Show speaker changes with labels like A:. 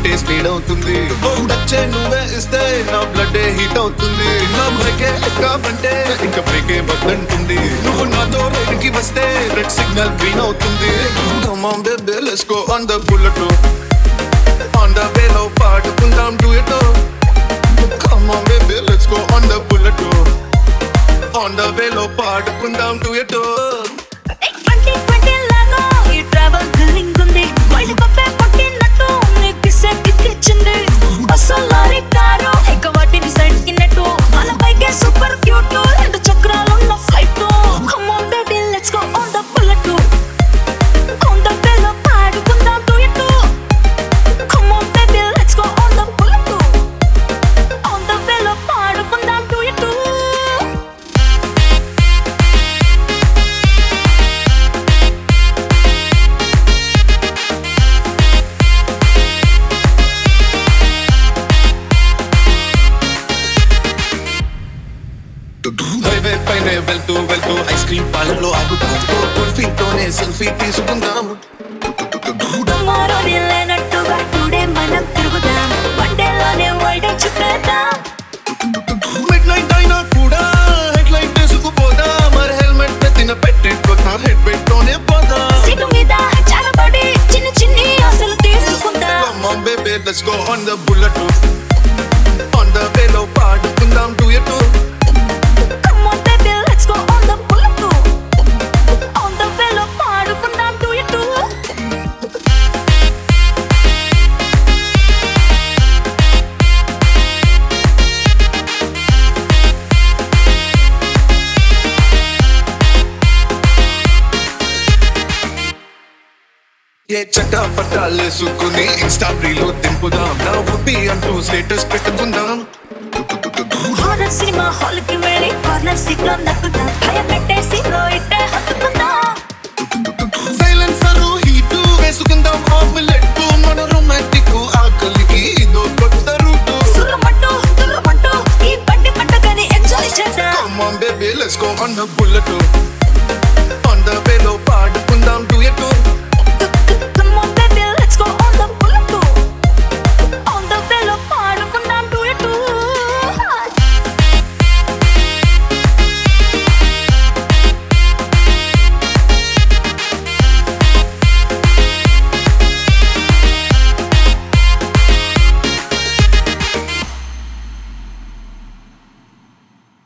A: heart speed అవుతుంది వచ్చే నువ్వే ఇస్తే నా బ్లడ్ హీట్ అవుతుంది నా బ్రేకే కాబంటే ఇంకా బ్రేకే వద్దంటుంది నువ్వు నాతో రైడ్కి వస్తే రెడ్ సిగ్నల్ గ్రీన్ అవుతుంది Come on baby let's go on the bullet on the way లో పాడుకుందాం do it Come on baby let's go on the bullet on the way లో పాడుకుందాం do it
B: ట్వంటీ ట్వంటీ లాగా ఈ travel thrilling ఉంది wild కప్పే పట్టినట్టు నీకు సెక్కిచ్చింది అసలు లారీ కారు ఇక వాటిని సైడ్ కిన్నట్టు మన బైకే సూపర్ క్యూట్ రెండు చక్రాలున్న flight come on baby let's go on the bullet on the వేలో పాడుకుందాం duet come on baby let's go on the bullet on the వేలో పాడుకుందాం డుయట్
A: హైవే పైన వెళ్తూ వెళ్తూ ఐస్ క్రీమ్ పార్లర్లో ఆగుతాం కుల్ఫీతోనే సెల్ఫీ తీసుకుందాం
B: టుమారోని లేనట్టుగా టుడే మనం తిరుగుదాం వన్డేలోనే వరల్డ్ చుట్టేద్దాం
A: మిడ్ నైట్ అయినా కూడా హెడ్ లైట్ తీసుకుపోదా మరి హెల్మెట్ ఎత్తిన పెట్టేట్టుకున్నా హెడ్ పెట్టోనే పోదా
B: సీటు మీద చాలా పడి చిన్న చిన్ని ఆశలు తీసుకుందాం
A: Come on baby let's go on the bullet on the way లో పాడుకుందాం do it
B: Come on baby let's go on the bullet On the way లో పాడుకుందాం do it
A: ఏ చట్టా పట్టాలేసుకుని ఇన్స్టా రీలో దింపుదాం నా ఉప్పి అంటూ స్టేటస్ పెట్టుకుందాం
B: హారర్ సినిమా హాల్ కి వెళ్ళి కార్నర్ సీట్ లో నక్కుదాం భయపెట్టేసి ఇట్టే హత్తుకుందాం
A: సైలెన్సర్ హీట్ వేసుకుందాం ఆఫ్ మిల్లెట్